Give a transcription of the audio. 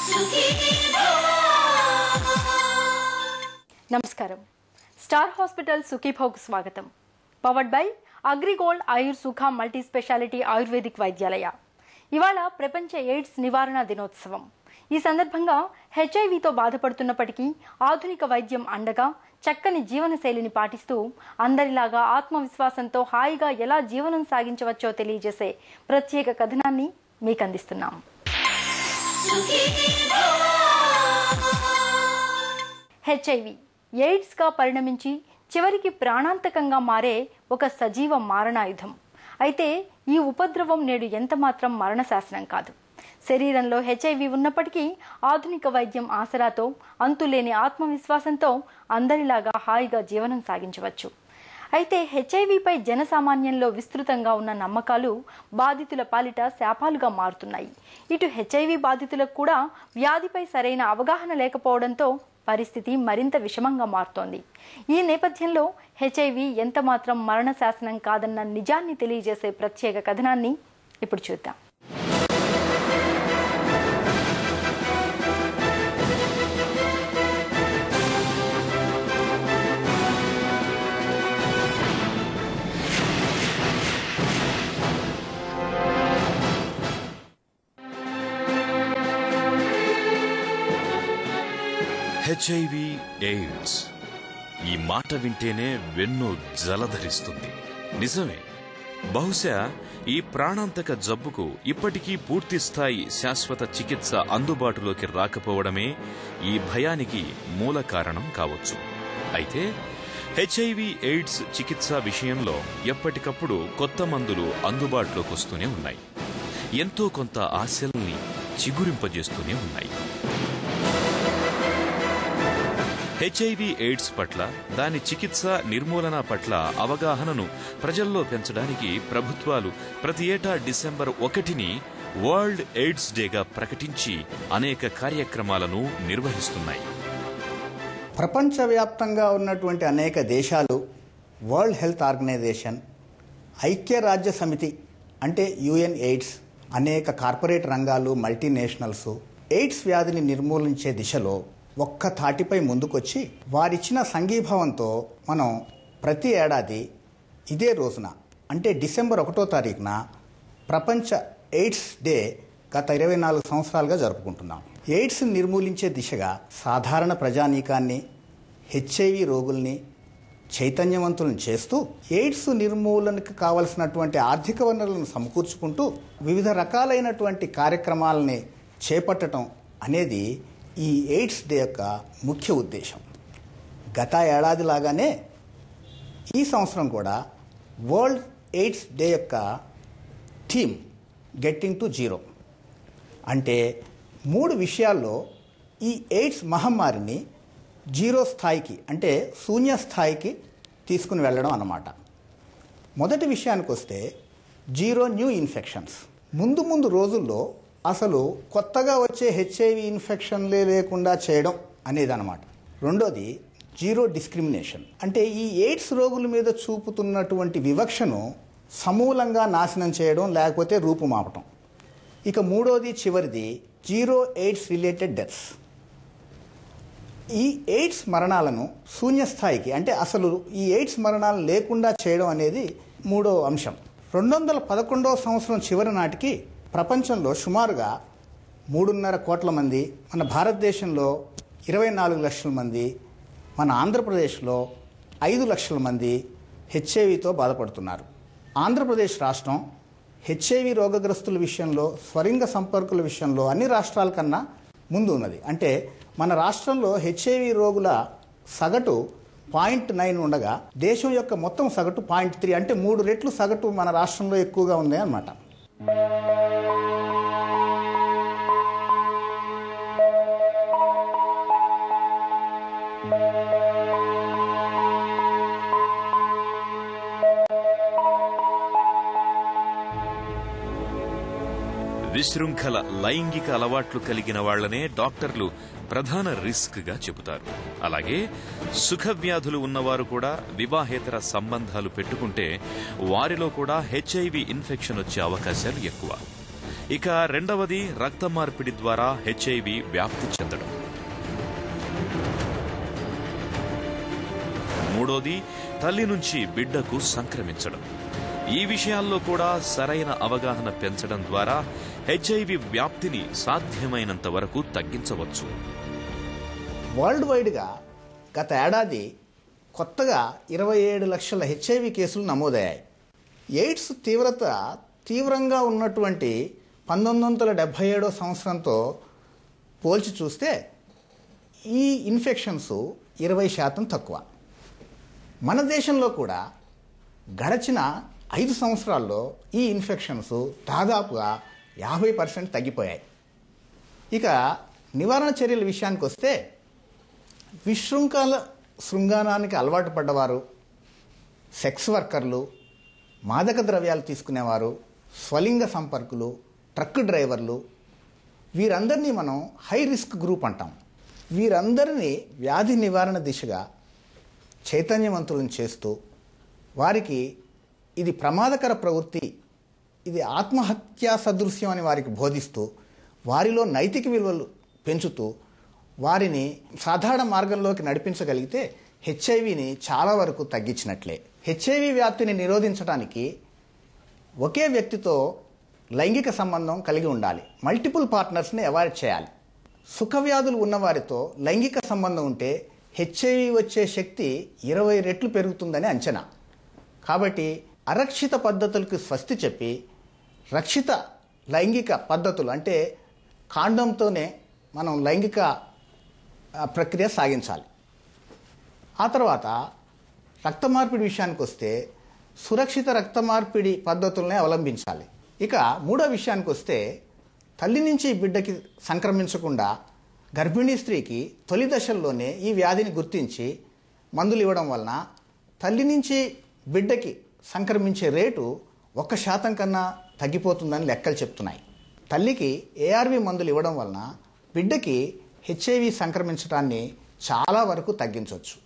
నమస్కారం star hospital సుఖీభోగ్ స్వాగతం powered by AgriGold ఆయుర్ సుఖ మల్టీ స్పెషాలిటీ ఆయుర్వేదిక్ వైద్యాలయ ఇవాళ ప్రపంచ ఎయిడ్స్ నివారణ దినోత్సవం ఈ సందర్భంగా హెచ్ఐవితో బాధపడుతున్నప్పటికీ ఆధునిక వైద్యం అండగా చక్కని జీవనశైలిని పాటిస్తూ అందరిలాగా ఆత్మవిశ్వాసంతో హాయిగా ఎలా జీవనం సాగించవచ్చో తెలియజేసే ప్రత్యేక కథనాన్ని మీకు అందిస్తున్నాం హెచ్ఐవి ఎయిడ్స్గా పరిణమించి చివరికి ప్రాణాంతకంగా మారే ఒక సజీవ మారణాయుధం అయితే ఈ ఉపద్రవం నేడు ఎంతమాత్రం మరణశాసనం కాదు శరీరంలో హెచ్ఐవి ఉన్నప్పటికీ ఆధునిక వైద్యం ఆసరాతో అంతులేని ఆత్మవిశ్వాసంతో అందరిలాగా హాయిగా జీవనం సాగించవచ్చు అయితే హెచ్ఐవిపై జనసామాన్యంలో విస్తృతంగా ఉన్న నమ్మకాలు బాధితుల పాలిట శాపాలుగా మారుతున్నాయి ఇటు హెచ్ఐవి బాధితులకు కూడా వ్యాధిపై సరైన అవగాహన లేకపోవడంతో పరిస్థితి మరింత విషమంగా మారుతోంది ఈ నేపథ్యంలో హెచ్ఐవి ఎంతమాత్రం మరణ శాసనం కాదన్న నిజాన్ని తెలియజేసే ప్రత్యేక కథనాన్ని ఇప్పుడు చూద్దాం హెచ్ఐవి ఎయిడ్స్ ఈ మాట వింటేనే వెన్ను జలధరిస్తుంది నిజమే బహుశా ఈ ప్రాణాంతక జబ్బుకు ఇప్పటికీ పూర్తి స్థాయి శాశ్వత చికిత్స అందుబాటులోకి రాకపోవడమే ఈ భయానికి మూల కారణం కావచ్చు అయితే హెచ్ఐవి ఎయిడ్స్ చికిత్స విషయంలో ఎప్పటికప్పుడు కొత్త మందులు అందుబాటులోకి వస్తూనే ఉన్నాయి ఎంతో కొంత ఆశల్ని చిగురింపజేస్తూనే ఉన్నాయి హెచ్ఐవి ఎయిడ్స్ పట్ల దాని చికిత్స నిర్మూలన పట్ల అవగాహనను ప్రజల్లో పెంచడానికి ప్రభుత్వాలు ప్రతి ఏటా డిసెంబర్ ఒకటిని వరల్డ్ ఎయిడ్స్ డేగా ప్రకటించి అనేక కార్యక్రమాలను నిర్వహిస్తున్నాయి ప్రపంచవ్యాప్తంగా ఉన్నటువంటి అనేక దేశాలు వరల్డ్ హెల్త్ ఆర్గనైజేషన్ ఐక్యరాజ్య సమితి అంటే యుఎన్ ఎయిడ్స్ అనేక కార్పొరేట్ రంగాలు మల్టీనేషనల్స్ ఎయిడ్స్ వ్యాధిని నిర్మూలించే దిశలో ఒక్క తాటిపై ముందుకొచ్చి వారిచ్చిన సంఘీభావంతో మనం ప్రతి ఏడాది ఇదే రోజున అంటే డిసెంబర్ ఒకటో తారీఖున ప్రపంచ ఎయిడ్స్ డే గత ఇరవై నాలుగు సంవత్సరాలుగా జరుపుకుంటున్నాం ఎయిడ్స్ నిర్మూలించే దిశగా సాధారణ ప్రజానీకాన్ని హెచ్ఐవి రోగుల్ని చైతన్యవంతులను చేస్తూ ఎయిడ్స్ నిర్మూలనకు కావలసినటువంటి ఆర్థిక వనరులను సమకూర్చుకుంటూ వివిధ రకాలైనటువంటి కార్యక్రమాలని చేపట్టడం అనేది ఈ ఎయిడ్స్ డే యొక్క ముఖ్య ఉద్దేశం గత ఏడాది లాగానే ఈ సంవత్సరం కూడా వరల్డ్ ఎయిడ్స్ డే యొక్క థీమ్ గెట్టింగ్ టు జీరో అంటే మూడు విషయాల్లో ఈ ఎయిడ్స్ మహమ్మారిని జీరో స్థాయికి అంటే శూన్య స్థాయికి తీసుకుని వెళ్ళడం అన్నమాట మొదటి విషయానికి వస్తే జీరో న్యూ ఇన్ఫెక్షన్స్ ముందు ముందు రోజుల్లో అసలు కొత్తగా వచ్చే హెచ్ఐవి ఇన్ఫెక్షన్లే లేకుండా చేయడం అనేది అనమాట రెండోది జీరో డిస్క్రిమినేషన్ అంటే ఈ ఎయిడ్స్ రోగుల మీద చూపుతున్నటువంటి వివక్షను సమూలంగా నాశనం చేయడం లేకపోతే రూపుమాపటం ఇక మూడోది చివరిది జీరో ఎయిడ్స్ రిలేటెడ్ డెత్స్ ఈ ఎయిడ్స్ మరణాలను శూన్యస్థాయికి అంటే అసలు ఈ ఎయిడ్స్ మరణాలు లేకుండా చేయడం అనేది మూడో అంశం రెండు వందల పదకొండవ సంవత్సరం చివరి నాటికి ప్రపంచంలో సుమారుగా మూడున్నర కోట్ల మంది మన భారతదేశంలో ఇరవై నాలుగు లక్షల మంది మన ఆంధ్రప్రదేశ్లో ఐదు లక్షల మంది హెచ్ఐవితో బాధపడుతున్నారు ఆంధ్రప్రదేశ్ రాష్ట్రం హెచ్ఐవి రోగగ్రస్తుల విషయంలో స్వరింగ సంపర్కుల విషయంలో అన్ని రాష్ట్రాల కన్నా ముందు ఉన్నది అంటే మన రాష్ట్రంలో హెచ్ఐవి రోగుల సగటు పాయింట్ నైన్ ఉండగా దేశం యొక్క మొత్తం సగటు పాయింట్ త్రీ అంటే మూడు రెట్లు సగటు మన రాష్ట్రంలో ఎక్కువగా ఉంది అన్నమాట విశృంఖల లైంగిక అలవాట్లు కలిగిన వాళ్లనే డాక్టర్లు ప్రధాన రిస్క్ గా చెబుతారు అలాగే సుఖ వ్యాధులు ఉన్నవారు కూడా వివాహేతర సంబంధాలు పెట్టుకుంటే వారిలో కూడా హెచ్ఐవి ఇన్ఫెక్షన్ వచ్చే అవకాశాలు ఎక్కువ ఇక రెండవది రక్త మార్పిడి ద్వారా హెచ్ఐవి వ్యాప్తి చెందడం మూడోది తల్లి నుంచి బిడ్డకు సంక్రమించడం ఈ విషయాల్లో కూడా సరైన అవగాహన పెంచడం ద్వారా హెచ్ఐవి వ్యాప్తిని సాధ్యమైనంత వరకు తగ్గించవచ్చు వరల్డ్ వైడ్గా గత ఏడాది కొత్తగా ఇరవై ఏడు లక్షల హెచ్ఐవి కేసులు నమోదయ్యాయి ఎయిడ్స్ తీవ్రత తీవ్రంగా ఉన్నటువంటి పంతొమ్మిది వందల డెబ్భై ఏడో సంవత్సరంతో పోల్చి చూస్తే ఈ ఇన్ఫెక్షన్స్ ఇరవై శాతం తక్కువ మన దేశంలో కూడా గడచిన ఐదు సంవత్సరాల్లో ఈ ఇన్ఫెక్షన్స్ దాదాపుగా యాభై పర్సెంట్ తగ్గిపోయాయి ఇక నివారణ చర్యల విషయానికి వస్తే విశృంఖల శృంగారానికి అలవాటు పడ్డవారు సెక్స్ వర్కర్లు మాదక ద్రవ్యాలు తీసుకునేవారు స్వలింగ సంపర్కులు ట్రక్ డ్రైవర్లు వీరందరినీ మనం హై రిస్క్ గ్రూప్ అంటాం వీరందరినీ వ్యాధి నివారణ దిశగా చైతన్యవంతులను చేస్తూ వారికి ఇది ప్రమాదకర ప్రవృత్తి ఇది ఆత్మహత్యా సదృశ్యం అని వారికి బోధిస్తూ వారిలో నైతిక విలువలు పెంచుతూ వారిని సాధారణ మార్గంలోకి నడిపించగలిగితే హెచ్ఐవిని చాలా వరకు తగ్గించినట్లే హెచ్ఐవి వ్యాప్తిని నిరోధించడానికి ఒకే వ్యక్తితో లైంగిక సంబంధం కలిగి ఉండాలి మల్టిపుల్ పార్ట్నర్స్ని అవాయిడ్ చేయాలి సుఖవ్యాధులు ఉన్నవారితో లైంగిక సంబంధం ఉంటే హెచ్ఐవి వచ్చే శక్తి ఇరవై రెట్లు పెరుగుతుందని అంచనా కాబట్టి అరక్షిత పద్ధతులకు స్వస్తి చెప్పి రక్షిత లైంగిక పద్ధతులు అంటే కాండంతోనే మనం లైంగిక ఆ, ప్రక్రియ సాగించాలి ఆ తర్వాత రక్త మార్పిడి విషయానికి వస్తే సురక్షిత రక్త మార్పిడి పద్ధతులనే అవలంబించాలి ఇక మూడో విషయానికి వస్తే తల్లి నుంచి బిడ్డకి సంక్రమించకుండా గర్భిణీ స్త్రీకి తొలి దశల్లోనే ఈ వ్యాధిని గుర్తించి మందులు ఇవ్వడం వలన తల్లి నుంచి బిడ్డకి సంక్రమించే రేటు ఒక్క శాతం కన్నా తగ్గిపోతుందని లెక్కలు చెప్తున్నాయి తల్లికి ఏఆర్వి మందులు ఇవ్వడం వలన బిడ్డకి హెచ్ఐవి సంక్రమించడాన్ని చాలా వరకు తగ్గించవచ్చు